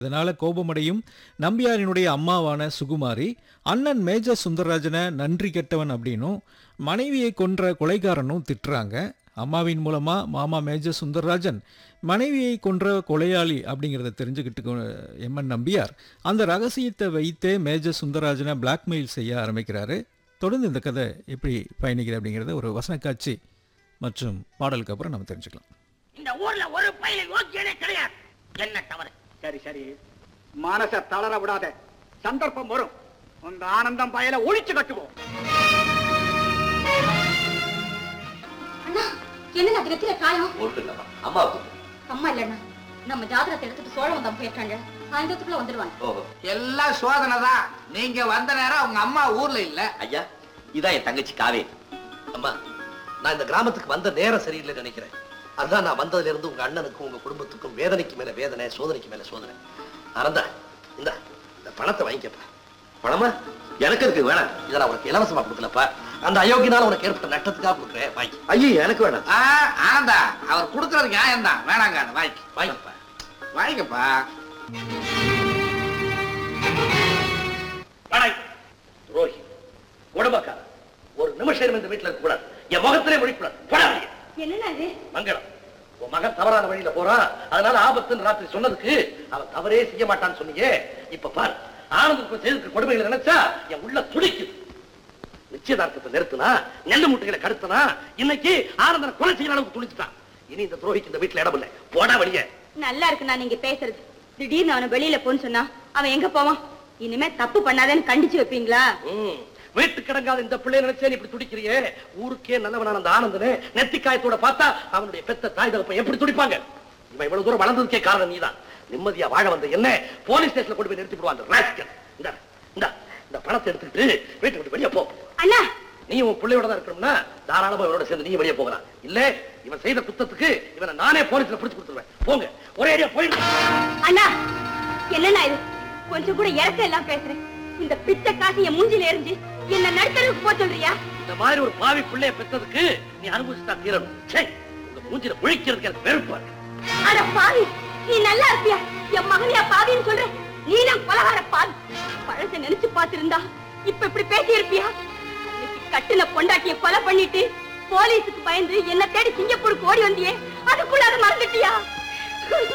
இதனால கோபமடையும் நம்பியாரினுடைய அம்மாவான சுகுமாரி அண்ணன் மேஜர் சுந்தரராஜனை நன்றி கெட்டவன் அப்படின்னும் மனைவியை கொன்ற கொலைகாரனும் திட்டுறாங்க அம்மாவின் மூலமா மாமா மேஜர் சுந்தரராஜன் மனைவியை கொன்ற கொலையாளி அப்படிங்கிறத தெரிஞ்சுக்கிட்டு கொ- எம்என் நம்பியார் அந்த ரகசியத்தை வைத்தே மேஜர் சுந்தரராஜனை பிளாக்மெயில் செய்ய ஆரம்பிக்கிறாரு தொடர்ந்து இந்த கதை எப்படி பயணிக்குது அப்படிங்கிறத ஒரு வசனக்காட்சி மற்றும் பாடலுக்கு அப்புறம் நம்ம தெரிஞ்சுக்கலாம் இந்த ஊர்ல ஒரு பயில யோக்கியனே கிடையாது என்ன தவறு சரி சரி மனச தளர விடாத சந்தர்ப்பம் வரும் உங்க ஆனந்தம் பயல ஒழிச்சு கட்டுவோம் அண்ணா என்னங்க அது நெத்தில காயம் ஒட்டுங்கம்மா அம்மா அம்மா இல்லண்ணா நம்ம ஜாதகத்தை எடுத்துட்டு சோழ வந்தம் போயிருக்காங்க சாயந்தரத்துக்குள்ள வந்துருவாங்க ஓஹோ எல்லாம் சோதனை தான் நீங்க வந்த நேரம் உங்க அம்மா ஊர்ல இல்ல ஐயா இதான் என் தங்கச்சி காவேரி அம்மா நான் இந்த கிராமத்துக்கு வந்த நேரம் சரியில்லைன்னு நினைக்கிறேன் அதான் நான் வந்ததுல இருந்து உங்க அண்ணனுக்கும் உங்க குடும்பத்துக்கும் வேதனைக்கு மேல வேதனை சோதனைக்கு மேல சோதனை ஆனந்தா இந்த இந்த பணத்தை வாங்கிக்கப்பா பணமா எனக்கு இருக்கு வேணாம் இதை நான் உனக்கு இலவசமா கொடுக்கலப்பா அந்த அயோக்கியனால உனக்கு ஏற்பட்ட நட்டத்துக்காக கொடுக்குறேன் வாங்கி ஐயோ எனக்கு வேணாம் ஆனந்தா அவர் கொடுக்கறது நியாயம் தான் வேணாங்க வாங்கி வாங்கிப்பா வாங்கிக்கப்பா வணக்கம் துரோகி குடும்பக்கார ஒரு நிமிஷம் இந்த வீட்டுல இருக்க கூடாது என் முகத்திலே முடிக்கூடாது போடாதீங்க என்னண்ணா இது மங்களம் உன் மகன் தவறான வழியில போறான் அதனால ஆபத்துன்னு ராத்திரி சொன்னதுக்கு அவன் தவறே செய்ய மாட்டான்னு சொன்னீங்க இப்ப பாரு ஆனந்துக்கு செய்திருக்க கொடுமைகளை நினைச்சா என் உள்ள துடிக்குது நிச்சயதார்த்தத்தை நிறுத்தினா நெல்லு முட்டைகளை கடுத்தனா இன்னைக்கு ஆனந்தனை கொலை செய்யற அளவுக்கு துணிச்சுட்டான் இனி இந்த துரோகிக்கு இந்த வீட்டுல இடம் இல்லை போடா வெளியே நல்லா இருக்குண்ணா நீங்க பேசுறது திடீர்னு அவனை வெளியில போன்னு சொன்னா அவன் எங்க போவான் இனிமே தப்பு பண்ணாதேன்னு கண்டிச்சு வைப்பீங்களா ம். வீட்டு கிடங்காத இந்த பிள்ளைய நினைச்சே நீ இப்படி துடிக்கிறியே ஊருக்கே நல்லவனான அந்த ஆனந்தனே நெத்திக்காயத்தோட பார்த்தா அவனுடைய பெத்த தாய் தகப்பன் எப்படி துடிப்பாங்க இவன் இவ்வளவு தூரம் வளர்ந்ததுக்கே காரணம் நீதான் நிம்மதியா வாழ வந்த என்ன போலீஸ் ஸ்டேஷன்ல கொண்டு போய் நிறுத்தி விடுவாங்க ராஸ்கல் இந்த இந்த இந்த பணத்தை எடுத்துக்கிட்டு வீட்டை விட்டு வெளியே போ அண்ணா நீ உன் பிள்ளையோட தான் இருக்கணும்னா தாராளமா இவனோட சேர்ந்து நீ வெளியே போகலாம் இல்ல இவன் செய்த குத்தத்துக்கு இவனை நானே போலீஸ்ல பிடிச்சு கொடுத்துருவேன் போங்க ஒரே அடியா போயிடு அண்ணா என்னண்ணா இது கொஞ்சம் கூட இறக்க எல்லாம் பேசுறேன் இந்த பிச்சை காசு என் மூஞ்சில எரிஞ்சு என்ன நடுத்தருக்கு போக சொல்றியா இந்த மாதிரி ஒரு பாவி பிள்ளைய பெற்றதுக்கு நீ அனுபவிச்சுதான் தீரணும் சே உங்க மூஞ்சில முழிக்கிறதுக்கு எனக்கு வெறுப்பா இருக்கு அட பாவி நீ நல்லா இருப்பியா என் மகனையா பாவின்னு சொல்ற நீ தான் கொலகார பாவி பழச நினைச்சு பார்த்திருந்தா இப்ப இப்படி பேசி இருப்பியா அன்னைக்கு கட்டுன பொண்டாட்டிய கொலை பண்ணிட்டு போலீஸுக்கு பயந்து என்ன தேடி சிங்கப்பூருக்கு ஓடி வந்தியே அதுக்குள்ள அதை மறந்துட்டியா